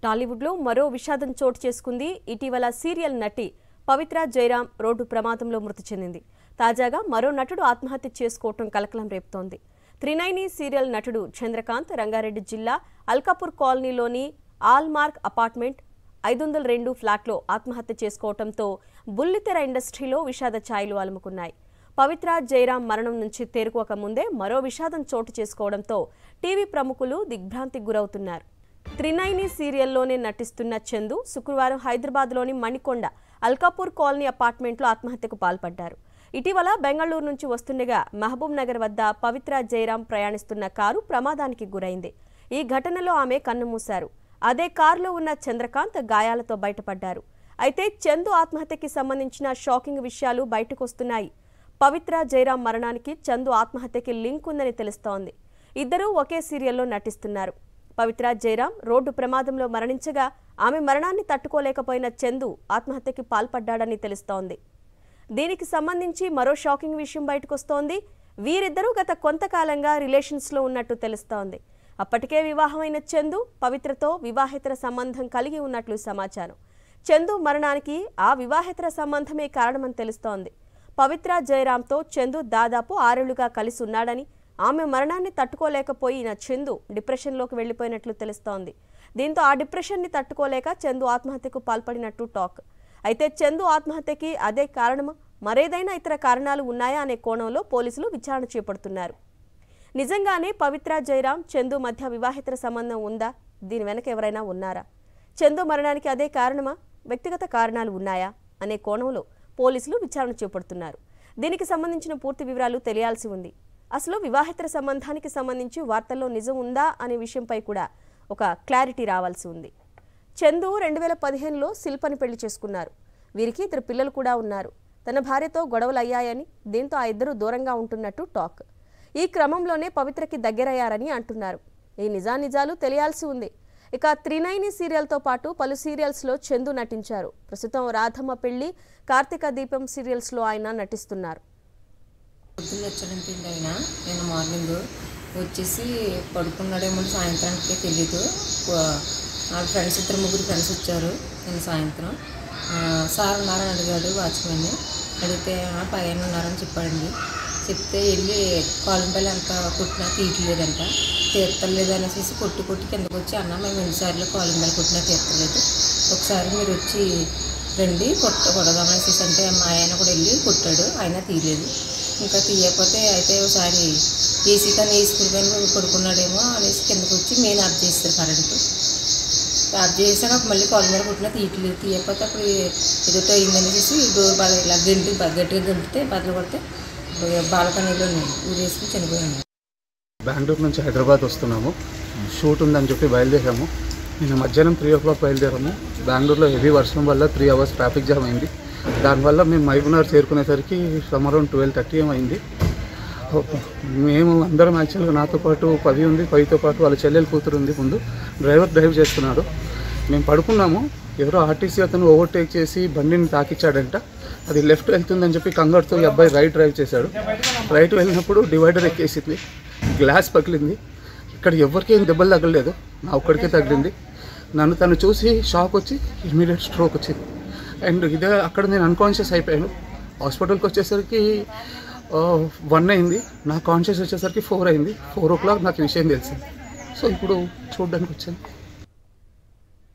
టాలీవుడ్లో మరో విషాదం చోటు చేసుకుంది ఇటీవల సీరియల్ నటి పవిత్ర జయరాం రోడ్డు ప్రమాదంలో మృతి చెందింది తాజాగా మరో నటుడు ఆత్మహత్య చేసుకోవటం కలకలం రేపుతోంది త్రినైని సీరియల్ నటుడు చంద్రకాంత్ రంగారెడ్డి జిల్లా అల్కాపూర్ కాలనీలోని ఆల్మార్క్ అపార్ట్మెంట్ ఐదు వందల రెండు ఫ్లాట్లో ఆత్మహత్య చేసుకోవటంతో బుల్లితెర ఇండస్ట్రీలో విషాద ఛాయలు అలుముకున్నాయి పవిత్ర జయరాం మరణం నుంచి తేరుకోక ముందే మరో విషాదం చోటు చేసుకోవడంతో టీవీ ప్రముఖులు దిగ్భ్రాంతికి గురవుతున్నారు త్రినైని సీరియల్లోనే నటిస్తున్న చందు శుక్రవారం హైదరాబాద్లోని మణికొండ అల్కాపూర్ కాలనీ అపార్ట్మెంట్లో ఆత్మహత్యకు పాల్పడ్డారు ఇటీవల బెంగళూరు నుంచి వస్తుండగా మహబూబ్ నగర్ వద్ద పవిత్ర జయరాం ప్రయాణిస్తున్న కారు ప్రమాదానికి గురైంది ఈ ఘటనలో ఆమె కన్నుమూశారు అదే కారులో ఉన్న చంద్రకాంత్ గాయాలతో బయటపడ్డారు అయితే చందు ఆత్మహత్యకి సంబంధించిన షాకింగ్ విషయాలు బయటకొస్తున్నాయి పవిత్ర జయరాం మరణానికి చందు ఆత్మహత్యకి లింక్ ఉందని తెలుస్తోంది ఇద్దరూ ఒకే సీరియల్లో నటిస్తున్నారు పవిత్ర జయరాం రోడ్డు ప్రమాదంలో మరణించగా ఆమె మరణాన్ని తట్టుకోలేకపోయిన చందు ఆత్మహత్యకి పాల్పడ్డాడని తెలుస్తోంది దీనికి సంబంధించి మరో షాకింగ్ విషయం బయటకొస్తోంది వీరిద్దరూ గత కొంతకాలంగా రిలేషన్స్లో ఉన్నట్టు తెలుస్తోంది అప్పటికే వివాహమైన చందు పవిత్రతో వివాహేతర సంబంధం కలిగి ఉన్నట్లు సమాచారం చందు మరణానికి ఆ వివాహేతర సంబంధమే కారణమని తెలుస్తోంది పవిత్ర జయరాంతో చందు దాదాపు ఆరేళ్లుగా కలిసి ఉన్నాడని ఆమె మరణాన్ని తట్టుకోలేకపోయిన చందు డిప్రెషన్లోకి వెళ్లిపోయినట్లు తెలుస్తోంది దీంతో ఆ డిప్రెషన్ని తట్టుకోలేక చందు ఆత్మహత్యకు పాల్పడినట్టు టాక్ అయితే చందు ఆత్మహత్యకి అదే కారణమా మరేదైనా ఇతర కారణాలు ఉన్నాయా అనే కోణంలో పోలీసులు విచారణ చేపడుతున్నారు నిజంగానే పవిత్ర జయరాం చందు మధ్య వివాహేతర సంబంధం ఉందా దీని వెనక ఎవరైనా ఉన్నారా చందు మరణానికి అదే కారణమా వ్యక్తిగత కారణాలు ఉన్నాయా అనే కోణంలో పోలీసులు విచారణ చేపడుతున్నారు దీనికి సంబంధించిన పూర్తి వివరాలు తెలియాల్సి ఉంది అసలు వివాహేతర సంబంధానికి సంబంధించి వార్తల్లో నిజం ఉందా అనే విషయంపై కూడా ఒక క్లారిటీ రావాల్సి ఉంది చందు రెండు వేల పదిహేనులో శిల్పని పెళ్లి చేసుకున్నారు వీరికి ఇద్దరు పిల్లలు కూడా ఉన్నారు తన భార్యతో గొడవలు అయ్యాయని దీంతో ఆ ఇద్దరు దూరంగా ఉంటున్నట్టు టాక్ ఈ క్రమంలోనే పవిత్రకి దగ్గరయ్యారని అంటున్నారు ఈ నిజానిజాలు తెలియాల్సి ఉంది ఇక త్రినైని సీరియల్తో పాటు పలు సీరియల్స్లో చందు నటించారు ప్రస్తుతం రాధమ్మ పెళ్లి కార్తీక దీపం సీరియల్స్లో ఆయన నటిస్తున్నారు పొద్దున్న వచ్చాడంటే ఆయన నేను మార్నింగ్ వచ్చేసి పడుకున్నాడేమో సాయంత్రానికి తెలియదు వాళ్ళ ఫ్రెండ్స్ ఇద్దరు ముగ్గురు ఫ్రెండ్స్ వచ్చారు నేను సాయంత్రం ఆ, సార్ ఉన్నారని అడిగాడు వాచ్మెన్ అడిగితే "ఆ, పైన ఉన్నారని చెప్పాడండి చెప్తే వెళ్ళి కాలింపల్లి అంత కొట్టినా తీయట్లేదంట తీర్తలేదు అనేసి కొట్టి కొట్టి కిందకు వచ్చి అన్న మేము ఎన్నిసార్లు కాలింపల్లి కొట్టినా తీర్తలేదు ఒకసారి మీరు వచ్చి రండి కొట్ట కొడదామనేసి అంటే మా ఆయన కూడా వెళ్ళి కొట్టాడు ఆయన తీయలేదు ఇంకా తీయకపోతే అయితే ఒకసారి ఏసీ కానీ ఏసీ కానీ పడుకున్నాడేమో అనేసి కిందకు వచ్చి మెయిన్ ఆఫ్ చేస్తారు కరెంటు ఆఫ్ చేసాక మళ్ళీ కాల్ మీద కొట్టినా తీయట్లేదు తీయకపోతే అప్పుడు ఏదో అయిందనేసి డోర్ బాగా ఇలా గంటి గట్టిగా గంటితే బదులు కొడితే బాలకనీలో ఊరేసుకుని చనిపోయాను బెంగళూరు నుంచి హైదరాబాద్ వస్తున్నాము షూట్ ఉందని చెప్పి బయలుదేరాము నిన్న మధ్యాహ్నం త్రీ ఓ క్లాక్ బయలుదేరాము బెంగళూరులో హెవీ వర్షం వల్ల త్రీ అవర్స్ ట్రాఫిక్ జామ్ అయింది దానివల్ల మేము మహబూబ్నగర్ చేరుకునేసరికి అరౌండ్ ట్వెల్వ్ థర్టీ ఏమైంది మేము అందరం యాక్చువల్గా నాతో పాటు పది ఉంది పదితో పాటు వాళ్ళ చెల్లెలు కూతురు ఉంది ముందు డ్రైవర్ డ్రైవ్ చేస్తున్నాడు మేము పడుకున్నాము ఎవరో ఆర్టీసీ అతను ఓవర్టేక్ చేసి బండిని తాకిచ్చాడంట అది లెఫ్ట్ వెళ్తుందని చెప్పి కంగారుతో ఈ అబ్బాయి రైట్ డ్రైవ్ చేశాడు రైట్ వెళ్ళినప్పుడు డివైడర్ ఎక్కేసింది గ్లాస్ పగిలింది ఇక్కడ ఎవరికి ఏం దెబ్బలు తగలలేదు నా ఒక్కడికే తగిలింది నన్ను తను చూసి షాక్ వచ్చి ఇమీడియట్ స్ట్రోక్ వచ్చింది అండ్ ఇదే అక్కడ నేను అన్కాన్షియస్ అయిపోయాను హాస్పిటల్కి వచ్చేసరికి వన్ అయింది నా కాన్షియస్ వచ్చేసరికి ఫోర్ అయింది ఫోర్ ఓ క్లాక్ నాకు ఈ విషయం తెలిసింది సో ఇప్పుడు చూడడానికి వచ్చాను